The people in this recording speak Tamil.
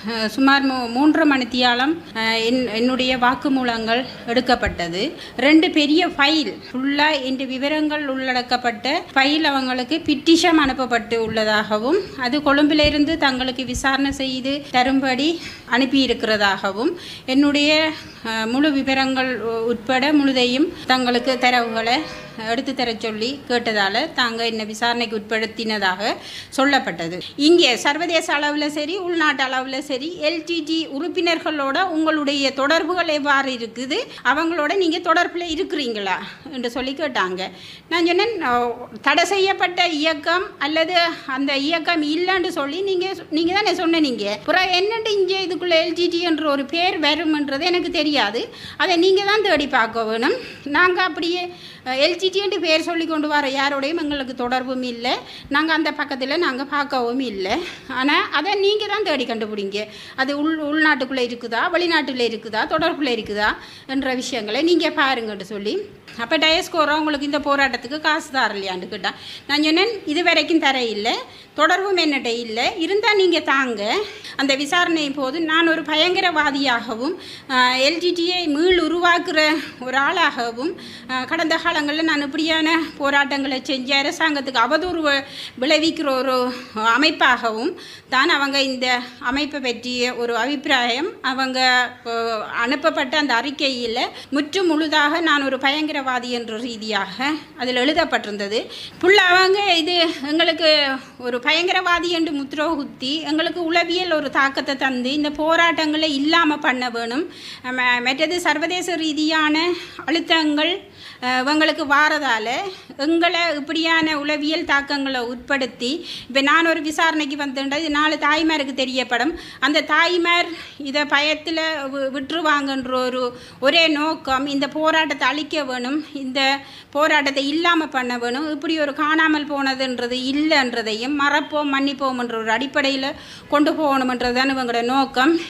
அஹ், சுமார் மூ மூன்று மணித்தியாலம் அஹ், என் என்னுடைய வாக்குமூலங்கள் எடுக்கப்பட்டது ரெண்டு பெரிய ஃபைல் ஃபுல்லாக இந்த விவரங்கள் உள்ளடக்கப்பட்ட ஃபைல் அவங்களுக்கு பிட்டிஷம் அனுப்பப்பட்டு உள்ளதாகவும் அது கொழும்பிலிருந்து தங்களுக்கு விசாரணை செய்து தரும்படி அனுப்பியிருக்கிறதாகவும் என்னுடைய அஹ், முழு விவரங்கள் உ- உட்பட முழுதையும் தங்களுக்கு தரவுகளை எடுத்து தரச் சொல்லி கேட்டதால் தாங்கள் என்னை விசாரணைக்கு உட்படுத்தினதாக சொல்லப்பட்டது இங்கே சர்வதேச அளவில் சரி உள்நாட்டு அளவில் சரி எல்டிடி உறுப்பினர்களோட உங்களுடைய தொடர்புகள் எவ்வாறு இருக்குது அவங்களோட நீங்கள் தொடர்பில் இருக்கிறீங்களா என்று சொல்லி கேட்டாங்க நான் சொன்னேன் அஹ், தடை செய்யப்பட்ட இயக்கம் அல்லது அந்த இயக்கம் இல்லைன்னு சொல்லி நீங்கள் நீங்கள் தானே சொன்னீங்க அப்புறம் என்னட்டு இங்கே இதுக்குள்ளே எல்டிடி என்ற ஒரு பேர் வரும்ன்றது எனக்கு தெரியாது அதை நீங்கள் தான் தேடி பார்க்க வேணும் நாங்கள் அப்படியே எல்டிடின்ட்டு பேர் சொல்லி கொண்டு வர யாரோடையும் எங்களுக்கு தொடர்பும் இல்லை நாங்கள் அந்த பக்கத்தில் நாங்கள் பார்க்கவும் இல்லை ஆனால் அதை நீங்கள் தான் தேடி கண்டுபிடிங்க அது உள் உள்நாட்டுக்குள்ளே இருக்குதா வெளிநாட்டில் இருக்குதா தொடர்புல இருக்குதா என்ற விஷயங்களை நீங்கள் பாருங்கன்னு சொல்லி அப்போ டயஸ்கோரா உங்களுக்கு இந்த போராட்டத்துக்கு காசு தரலையான்னு கேட்டான் நான் சொன்னேன் இது வரைக்கும் தர இல்லை தொடர்பும் என்னட்ட இல்லை இருந்தால் நீங்கள் தாங்க அந்த விசாரணை போது நான் ஒரு பயங்கரவாதியாகவும் எல்டிடியை மீள் உருவாக்குற ஒரு ஆளாகவும் ஆஹ், கடந்த காலங்களில் நான் இப்படியான போராட்டங்களை செஞ்சு அரசாங்கத்துக்கு அவதூறு வ- விளைவிக்கிற ஒரு அமைப்பாகவும் தான் அவங்க இந்த அமைப்பை பற்றிய ஒரு அபிப்பிராயம் அவங்க ஆஹ், அனுப்பப்பட்ட அந்த அறிக்கையில் முற்று முழுதாக நான் ஒரு பயங்கரவாதி என்ற ரீதியாக அதில் எழுதப்பட்டிருந்தது புள்ள அவங்க இது எங்களுக்கு ஒரு பயங்கரவாதி என்று முத்திரோ குத்தி எங்களுக்கு உளவியல் ஒரு தாக்கத்தை தந்து இந்த போராட்டங்களை இல்லாமல் பண்ண வேணும் ம- மற்றது சர்வதேச ரீதியான அழுத்தங்கள் அஹ், இவங்களுக்கு வாரதால எங்களை இப்படியான உளவியல் தாக்கங்களை உட்படுத்தி இப்போ நான் ஒரு விசாரணைக்கு வந்தேன்டா இது நாலு தாய்மாருக்கு தெரியப்படும் அந்த தாய்மார் இதை பயத்தில் விட்டுருவாங்கன்ற ஒரு ஒரே நோக்கம் இந்த போராட்டத்தை அழிக்க வேணும் இந்த போராட்டத்தை இல்லாமல் பண்ண வேணும் இப்படி ஒரு காணாமல் போனதுன்றது இல்லைன்றதையும் மறப்போம் மன்னிப்போம் என்ற ஒரு அடிப்படையில் கொண்டு போகணுமன்றது தான் இவங்களோட நோக்கம்